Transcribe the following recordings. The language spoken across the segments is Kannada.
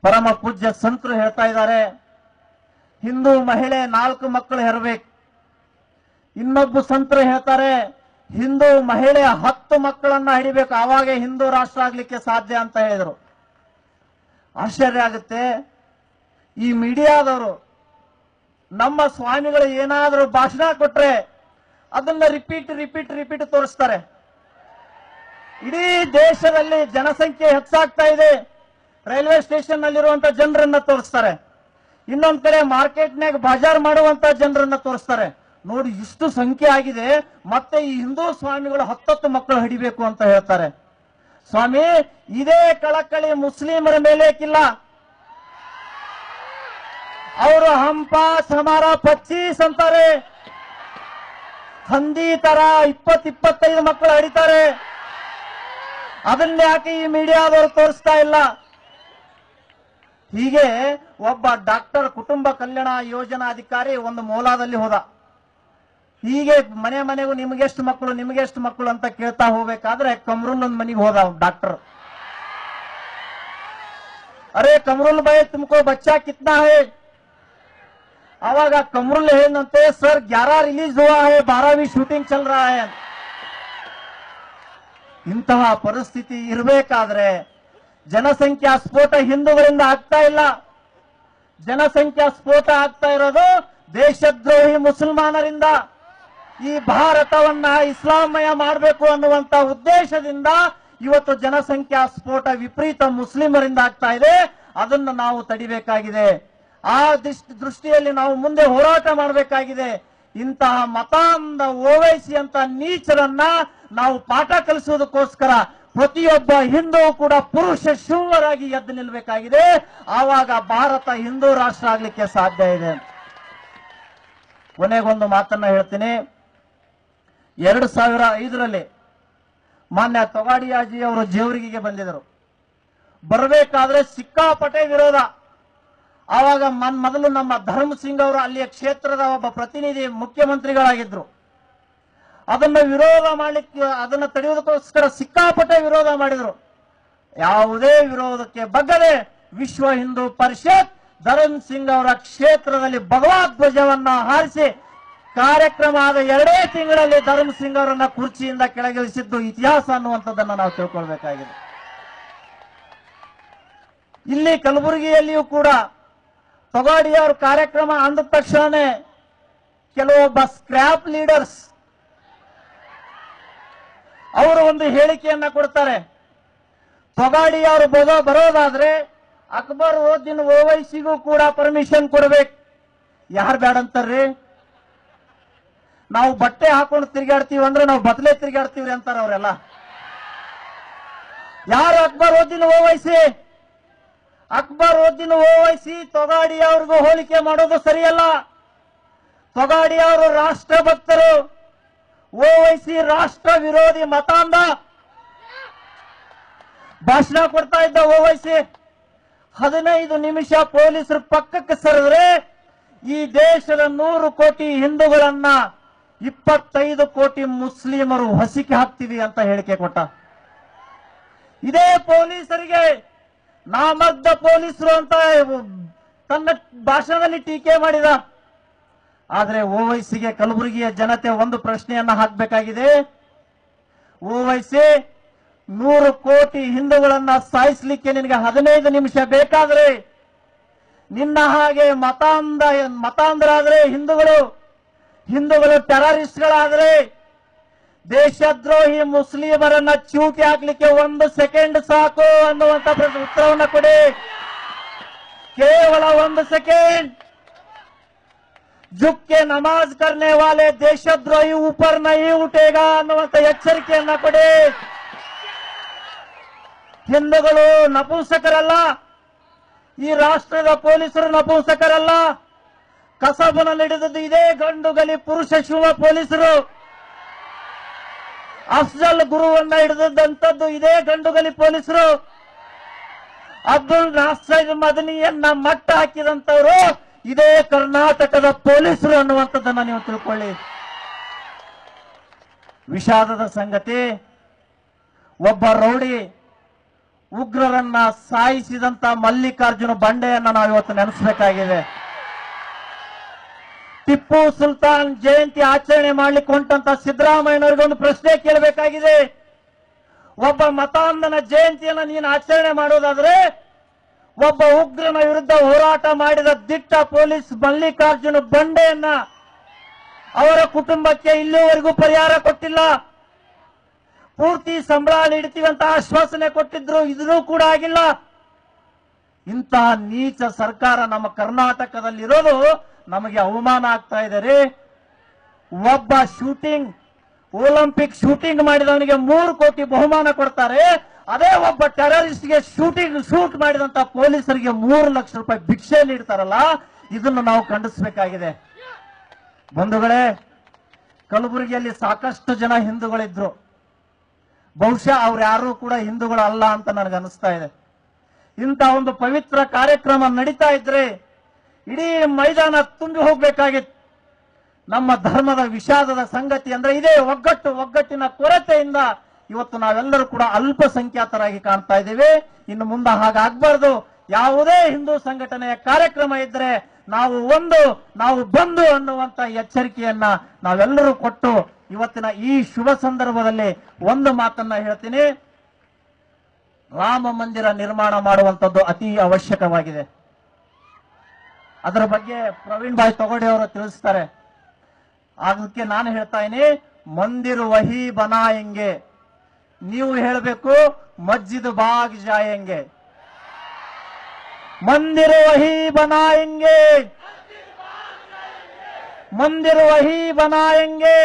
ಪರಮ ಪೂಜ್ಯ ಸಂತರು ಹೇಳ್ತಾ ಇದ್ದಾರೆ ಹಿಂದೂ ಮಹಿಳೆ ನಾಲ್ಕು ಮಕ್ಕಳು ಹೆರಬೇಕು ಇನ್ನೊಬ್ಬ ಸಂತರು ಹೇಳ್ತಾರೆ ಹಿಂದೂ ಮಹಿಳೆ ಹತ್ತು ಮಕ್ಕಳನ್ನ ಹಿಡಿಬೇಕು ಆವಾಗ ಹಿಂದೂ ರಾಷ್ಟ್ರ ಆಗ್ಲಿಕ್ಕೆ ಸಾಧ್ಯ ಅಂತ ಹೇಳಿದರು ಆಶ್ಚರ್ಯ ಆಗುತ್ತೆ ಈ ಮೀಡಿಯಾದವರು ನಮ್ಮ ಸ್ವಾಮಿಗಳು ಏನಾದರೂ ಭಾಷಣ ಕೊಟ್ರೆ ಅದನ್ನ ರಿಪೀಟ್ ರಿಪೀಟ್ ರಿಪೀಟ್ ತೋರಿಸ್ತಾರೆ ಇಡೀ ದೇಶದಲ್ಲಿ ಜನಸಂಖ್ಯೆ ಹೆಚ್ಚಾಗ್ತಾ ಇದೆ ರೈಲ್ವೆ ಸ್ಟೇಷನ್ ನಲ್ಲಿರುವಂತ ಜನರನ್ನ ತೋರಿಸ್ತಾರೆ ಇನ್ನೊಂದ್ ಕಡೆ ಮಾರ್ಕೆಟ್ನಾಗ ಬಾಜಾರ್ ಮಾಡುವಂತ ಜನರನ್ನ ತೋರಿಸ್ತಾರೆ ನೋಡಿ ಇಷ್ಟು ಸಂಖ್ಯೆ ಆಗಿದೆ ಮತ್ತೆ ಈ ಹಿಂದೂ ಸ್ವಾಮಿಗಳು ಹತ್ತತ್ತು ಮಕ್ಕಳು ಹಿಡಿಬೇಕು ಅಂತ ಹೇಳ್ತಾರೆ ಸ್ವಾಮಿ ಇದೇ ಕಳಕಳಿ ಮುಸ್ಲಿಮರ ಮೇಲೇಕಿಲ್ಲ ಅವರು ಹಂಪಾಸ್ ಹಮಾರ ಪಚ್ಚೀಸ್ ಅಂತಾರೆ ಹಂದಿ ತರ ಇಪ್ಪತ್ ಇಪ್ಪತ್ತೈದು ಮಕ್ಕಳು ಹಡಿತಾರೆ ಅದನ್ನ ಯಾಕೆ ಈ ಮೀಡಿಯಾದವರು ತೋರಿಸ್ತಾ ಇಲ್ಲ ಹೀಗೆ ಒಬ್ಬ ಡಾಕ್ಟರ್ ಕುಟುಂಬ ಕಲ್ಯಾಣ ಯೋಜನಾ ಅಧಿಕಾರಿ ಒಂದು ಮೋಲಾದಲ್ಲಿ ಹೋದ ಹೀಗೆ ಮನೆ ಮನೆಗೂ ನಿಮಗೆಷ್ಟು ಮಕ್ಕಳು ನಿಮಗೆಷ್ಟು ಮಕ್ಕಳು ಅಂತ ಕೇಳ್ತಾ ಹೋಗ್ಬೇಕಾದ್ರೆ ಕಮ್ರುಲ್ ಒಂದ್ ಮನೆಗೆ ಹೋದ ಡಾಕ್ಟರ್ ಅರೆ ಕಮರುಲ್ ಭಾई तुमको बच्चा कितना है आवाग कमरुल ಏನಂತೆ ಸರ್ 11 ರಿಲೀಸ್ हुआ है 12वीं ಶೂಟಿಂಗ್ ಚಲ್ रहा है ಇಂತಹ ಪರಿಸ್ಥಿತಿ ಇರಬೇಕಾದ್ರೆ ಜನಸಂಖ್ಯಾ ಸ್ಫೋಟ ಹಿಂದೂಗಳಿಂದ ಆಗ್ತಾ ಇಲ್ಲ ಜನಸಂಖ್ಯಾ ಸ್ಫೋಟ ಆಗ್ತಾ ಇರೋದು ದೇಶದ್ರೋಹಿ ಮುಸಲ್ಮಾನರಿಂದ ಈ ಭಾರತವನ್ನ ಇಸ್ಲಾಮಯ ಮಾಡಬೇಕು ಅನ್ನುವಂತ ಉದ್ದೇಶದಿಂದ ಇವತ್ತು ಜನಸಂಖ್ಯಾ ಸ್ಫೋಟ ವಿಪರೀತ ಮುಸ್ಲಿಮರಿಂದ ಆಗ್ತಾ ಇದೆ ಅದನ್ನು ನಾವು ತಡಿಬೇಕಾಗಿದೆ ಆ ದೃಷ್ಟಿ ದೃಷ್ಟಿಯಲ್ಲಿ ನಾವು ಮುಂದೆ ಹೋರಾಟ ಮಾಡಬೇಕಾಗಿದೆ ಇಂತಹ ಮತಾಂಧ ಓವೈಸಿ ಅಂತ ನೀಚರನ್ನ ನಾವು ಪಾಠ ಕಲಿಸುವುದಕ್ಕೋಸ್ಕರ ಪ್ರತಿಯೊಬ್ಬ ಹಿಂದೂ ಕೂಡ ಪುರುಷ ಶೂವರಾಗಿ ಎದ್ದು ನಿಲ್ಲಬೇಕಾಗಿದೆ ಆವಾಗ ಭಾರತ ಹಿಂದೂ ರಾಷ್ಟ್ರ ಆಗ್ಲಿಕ್ಕೆ ಸಾಧ್ಯ ಇದೆ ಕೊನೆಗೊಂದು ಮಾತನ್ನ ಹೇಳ್ತೀನಿ ಎರಡು ಸಾವಿರ ಐದರಲ್ಲಿ ಮಾನ್ಯ ತೊಗಾಡಿಯಾಜಿ ಅವರು ಜೇವರಿಗೆಗೆ ಬಂದಿದ್ದರು ಬರಬೇಕಾದ್ರೆ ಸಿಕ್ಕಾಪಟ್ಟೆ ವಿರೋಧ ಆವಾಗ ಮನ್ ಮೊದಲು ನಮ್ಮ ಧರ್ಮ ಸಿಂಗ್ ಅವರು ಅಲ್ಲಿಯ ಕ್ಷೇತ್ರದ ಒಬ್ಬ ಪ್ರತಿನಿಧಿ ಮುಖ್ಯಮಂತ್ರಿಗಳಾಗಿದ್ರು ಅದನ್ನ ವಿರೋಧ ಮಾಡ್ಲಿಕ್ಕೆ ಅದನ್ನ ತಡೆಯೋದಕ್ಕೋಸ್ಕರ ಸಿಕ್ಕಾಪಟ್ಟೆ ವಿರೋಧ ಮಾಡಿದ್ರು ಯಾವುದೇ ವಿರೋಧಕ್ಕೆ ಬಗ್ಗದೆ ವಿಶ್ವ ಹಿಂದೂ ಪರಿಷತ್ ಧರ್ಮ್ ಸಿಂಗ್ ಅವರ ಕ್ಷೇತ್ರದಲ್ಲಿ ಭಗವದ್ ಧ್ವಜವನ್ನ ಹಾರಿಸಿ ಕಾರ್ಯಕ್ರಮ ಆದ ಎರಡೇ ತಿಂಗಳಲ್ಲಿ ಧರ್ಮ್ ಸಿಂಗ್ ಅವರನ್ನ ಕುರ್ಚಿಯಿಂದ ಕೆಳಗಿಳಿಸಿದ್ದು ಇತಿಹಾಸ ಅನ್ನುವಂಥದ್ದನ್ನ ನಾವು ತಿಳ್ಕೊಳ್ಬೇಕಾಗಿದೆ ಇಲ್ಲಿ ಕಲಬುರಗಿಯಲ್ಲಿಯೂ ಕೂಡ ತೊಗಾಡಿ ಅವ್ರ ಕಾರ್ಯಕ್ರಮ ಅಂದ ತಕ್ಷಣನೇ ಕೆಲವೊಬ್ಬ ಸ್ಕ್ರಾಪ್ ಲೀಡರ್ಸ್ ಅವರು ಒಂದು ಹೇಳಿಕೆಯನ್ನ ಕೊಡ್ತಾರೆ ತೊಗಾಡಿ ಅವರು ಬರೋ ಬರೋದಾದ್ರೆ ಅಕ್ಬರ್ ಓದಿನ ಓವೈಸಿಗೂ ಕೂಡ ಪರ್ಮಿಷನ್ ಕೊಡ್ಬೇಕು ಯಾರು ಬೇಡಂತಾರ್ರಿ ನಾವು ಬಟ್ಟೆ ಹಾಕೊಂಡು ತಿರುಗಾಡ್ತೀವಿ ಅಂದ್ರೆ ನಾವು ಬದಲೇ ತಿರುಗಾಡ್ತೀವಿ ಅಂತಾರ ಅವರೆಲ್ಲ ಯಾರು ಅಕ್ಬರ್ ಓದಿನ ಓವೈಸಿ ಅಕ್ಬರ್ ಓದಿನ ಓವೈಸಿ ತೊಗಾಡಿ ಅವ್ರಿಗೂ ಹೋಲಿಕೆ ಮಾಡೋದು ಸರಿಯಲ್ಲ ತೊಗಾಡಿ ಅವರು ರಾಷ್ಟ್ರಭಕ್ತರು ಓವೈಸಿ ರಾಷ್ಟ್ರ ವಿರೋಧಿ ಮತಾಂಧ ಭಾಷಣ ಕೊಡ್ತಾ ಇದ್ದ ಓವೈಸಿ ಹದಿನೈದು ನಿಮಿಷ ಪೊಲೀಸರು ಪಕ್ಕಕ್ಕೆ ಸರಿದ್ರೆ ಈ ದೇಶದ ನೂರು ಕೋಟಿ ಹಿಂದೂಗಳನ್ನ ಇಪ್ಪತ್ತೈದು ಕೋಟಿ ಮುಸ್ಲಿಮರು ಹಸಿಕೆ ಹಾಕ್ತೀವಿ ಅಂತ ಹೇಳಿಕೆ ಕೊಟ್ಟ ಇದೇ ಪೊಲೀಸರಿಗೆ ನಾಮಗ್ಧ ಪೊಲೀಸರು ಅಂತ ತನ್ನ ಭಾಷಣದಲ್ಲಿ ಟೀಕೆ ಮಾಡಿದ ಆದ್ರೆ ಓವೈಸಿಗೆ ಕಲಬುರಗಿಯ ಜನತೆ ಒಂದು ಪ್ರಶ್ನೆಯನ್ನ ಹಾಕಬೇಕಾಗಿದೆ ಓವೈಸಿ ನೂರು ಕೋಟಿ ಹಿಂದೂಗಳನ್ನ ಸಾಯಿಸ್ಲಿಕ್ಕೆ ನಿನಗೆ ಹದಿನೈದು ನಿಮಿಷ ಬೇಕಾದ್ರೆ ನಿನ್ನ ಹಾಗೆ ಮತಾಂಧ ಮತಾಂಧರಾದ್ರೆ ಹಿಂದೂಗಳು ಹಿಂದೂಗಳು ಟೆರರಿಸ್ಟ್ಗಳಾದ್ರೆ ದೇಶದ್ರೋಹಿ ಮುಸ್ಲಿಮರನ್ನ ಚೂಟಿ ಹಾಕ್ಲಿಕ್ಕೆ ಒಂದು ಸೆಕೆಂಡ್ ಸಾಕು ಅನ್ನುವಂತ ಪ್ರಶ್ನೆ ಉತ್ತರವನ್ನ ಕೊಡಿ ಕೇವಲ ಒಂದು ಸೆಕೆಂಡ್ झुक के नमाज करने वाले देशद्रोही ऊपर नहीं उठेगा ಅನ್ನುವಂತ ಎಚ್ಚರಿಕೆಯನ್ನ ಕೊಡಿ ಹಿಂದೂಗಳು ನಪುಂಸಕರಲ್ಲ ಈ ರಾಷ್ಟ್ರದ ಪೊಲೀಸರು ನಪುಂಸಕರಲ್ಲ ಕಸಬನ್ನು ಹಿಡಿದದ್ದು ಇದೇ ಗಂಡು ಗಲಿ ಪುರುಷ ಶಿವ ಪೊಲೀಸರು ಅಫ್ಜಲ್ ಗುರುವನ್ನ ಹಿಡಿದಂತದ್ದು ಇದೇ ಗಂಡುಗಲಿ ಪೊಲೀಸರು ಅಬ್ದುಲ್ ನಾಸರ್ ಮದನಿಯನ್ನ ಮಟ್ಟ ಹಾಕಿದಂತವರು ಇದೇ ಕರ್ನಾಟಕದ ಪೊಲೀಸರು ಅನ್ನುವಂಥದ್ದನ್ನ ನೀವು ತಿಳ್ಕೊಳ್ಳಿ ವಿಷಾದದ ಸಂಗತಿ ಒಬ್ಬ ರೌಡಿ ಉಗ್ರರನ್ನ ಸಾಯಿಸಿದಂತ ಮಲ್ಲಿಕಾರ್ಜುನ ಬಂಡೆಯನ್ನ ನಾವು ಇವತ್ತು ನೆನೆಸಬೇಕಾಗಿದೆ ಟಿಪ್ಪು ಸುಲ್ತಾನ್ ಜಯಂತಿ ಆಚರಣೆ ಮಾಡ್ಲಿಕ್ಕೆ ಹೊಂಟಂತ ಸಿದ್ದರಾಮಯ್ಯನವರಿಗೆ ಒಂದು ಪ್ರಶ್ನೆ ಕೇಳಬೇಕಾಗಿದೆ ಒಬ್ಬ ಮತಾಂಧನ ಜಯಂತಿಯನ್ನ ನೀನು ಆಚರಣೆ ಮಾಡೋದಾದ್ರೆ ಒಬ್ಬ ಉಗ್ರನ ವಿರುದ್ಧ ಹೋರಾಟ ಮಾಡಿದ ದಿಟ್ಟ ಪೊಲೀಸ್ ಮಲ್ಲಿಕಾರ್ಜುನ ಬಂಡೆಯನ್ನ ಅವರ ಕುಟುಂಬಕ್ಕೆ ಇಲ್ಲಿವರೆಗೂ ಪರಿಹಾರ ಕೊಟ್ಟಿಲ್ಲ ಪೂರ್ತಿ ಸಂಬಳ ನೀಡ್ತೀವಿ ಅಂತ ಆಶ್ವಾಸನೆ ಕೊಟ್ಟಿದ್ರು ಇದೂ ಕೂಡ ಆಗಿಲ್ಲ ಇಂತಹ ನೀಚ ಸರ್ಕಾರ ನಮ್ಮ ಕರ್ನಾಟಕದಲ್ಲಿರೋದು ನಮಗೆ ಅವಮಾನ ಆಗ್ತಾ ಇದೆ ರೀ ಒಬ್ಬ ಶೂಟಿಂಗ್ ಒಲಿಂಪಿಕ್ ಶೂಟಿಂಗ್ ಮಾಡಿದವನಿಗೆ ಮೂರು ಕೋಟಿ ಬಹುಮಾನ ಕೊಡ್ತಾರೆ ಅದೇ ಒಬ್ಬ ಟೆರರಿಸ್ಟ್ಗೆ ಶೂಟಿಂಗ್ ಶೂಟ್ ಮಾಡಿದಂತ ಪೊಲೀಸರಿಗೆ ಮೂರು ಲಕ್ಷ ರೂಪಾಯಿ ಭಿಕ್ಷೆ ನೀಡ್ತಾರಲ್ಲ ಇದನ್ನು ನಾವು ಖಂಡಿಸಬೇಕಾಗಿದೆ ಬಂಧುಗಳೇ ಕಲಬುರಗಿಯಲ್ಲಿ ಸಾಕಷ್ಟು ಜನ ಹಿಂದೂಗಳಿದ್ರು ಬಹುಶಃ ಅವ್ರು ಯಾರು ಕೂಡ ಹಿಂದೂಗಳಲ್ಲ ಅಂತ ನನಗೆ ಅನಿಸ್ತಾ ಇದೆ ಇಂಥ ಒಂದು ಪವಿತ್ರ ಕಾರ್ಯಕ್ರಮ ನಡೀತಾ ಇದ್ರೆ ಇಡೀ ಮೈದಾನ ತುಂಬಿ ಹೋಗ್ಬೇಕಾಗಿತ್ತು ನಮ್ಮ ಧರ್ಮದ ವಿಷಾದದ ಸಂಗತಿ ಅಂದ್ರೆ ಇದೇ ಒಗ್ಗಟ್ಟು ಒಗ್ಗಟ್ಟಿನ ಕೊರತೆಯಿಂದ ಇವತ್ತು ನಾವೆಲ್ಲರೂ ಕೂಡ ಅಲ್ಪಸಂಖ್ಯಾತರಾಗಿ ಕಾಣ್ತಾ ಇದ್ದೇವೆ ಇನ್ನು ಮುಂದೆ ಹಾಗಾಗ್ಬಾರ್ದು ಯಾವುದೇ ಹಿಂದೂ ಸಂಘಟನೆಯ ಕಾರ್ಯಕ್ರಮ ಇದ್ರೆ ನಾವು ಒಂದು ನಾವು ಬಂದು ಅನ್ನುವಂತ ಎಚ್ಚರಿಕೆಯನ್ನ ನಾವೆಲ್ಲರೂ ಕೊಟ್ಟು ಇವತ್ತಿನ ಈ ಶುಭ ಸಂದರ್ಭದಲ್ಲಿ ಒಂದು ಮಾತನ್ನ ಹೇಳ್ತೀನಿ ರಾಮ ಮಂದಿರ ನಿರ್ಮಾಣ ಮಾಡುವಂತದ್ದು ಅತಿ ಅವಶ್ಯಕವಾಗಿದೆ ಅದರ ಬಗ್ಗೆ ಪ್ರವೀಣ್ ಭಾಯ್ ತೊಗಡೆ ಅವರು ತಿಳಿಸ್ತಾರೆ ಅದಕ್ಕೆ ನಾನು ಹೇಳ್ತಾ ಇದ್ದೀನಿ ಮಂದಿರ್ ವಹಿ ಬನಾಯಂಗೆ ನೀವು ಹೇಳಬೇಕು ಮಸ್ಜಿದ್ ಬಾಗ್ ಜಾಯಂಗೆ ಮಂದಿರ್ ವಹಿ ಬನಾಯಂಗೆ ಮಂದಿರ್ ವಹಿ ಬನಾಯಂಗೆ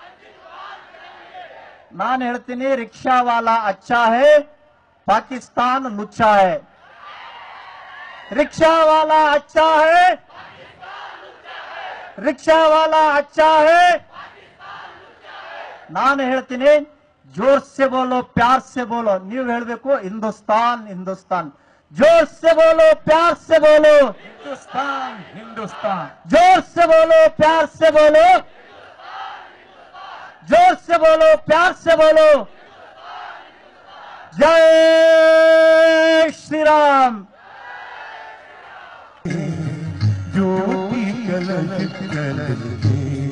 ನಾನು ಹೇಳ್ತೀನಿ ರಿಕ್ಷಾ ವಾಲಾ ಅಚ್ಚಾ ಹೇ ಪಾಕಿಸ್ತಾನ್ ಲುಚ್ಚಾ ಹೇ रिक्शा वाला अच्छा है रिक्शा वाला अच्छा है ನಾನು ಹೇಳ್ತೀನಿ ಜೋರ್ ಸೆ ಬೋಲೋ ಪ್ಯಾರ್ ಸೆ ಬೋಲೋ ನೀವು ಹೇಳ್ಬೇಕು ಹಿಂದೂಸ್ತಾನ್ ಹಿಂದೂಸ್ತಾನ್ ಜೋರ್ ಸೆ ಬೋಲೋ ಪ್ಯಾರ್ ಸೆ ಬೋಲೋ हिंदुस्तान हिंदुस्तान जोर से बोलो प्यार से बोलो जोर से बोलो प्यार से बोलो जय श्री राम ज्योति कलश कलश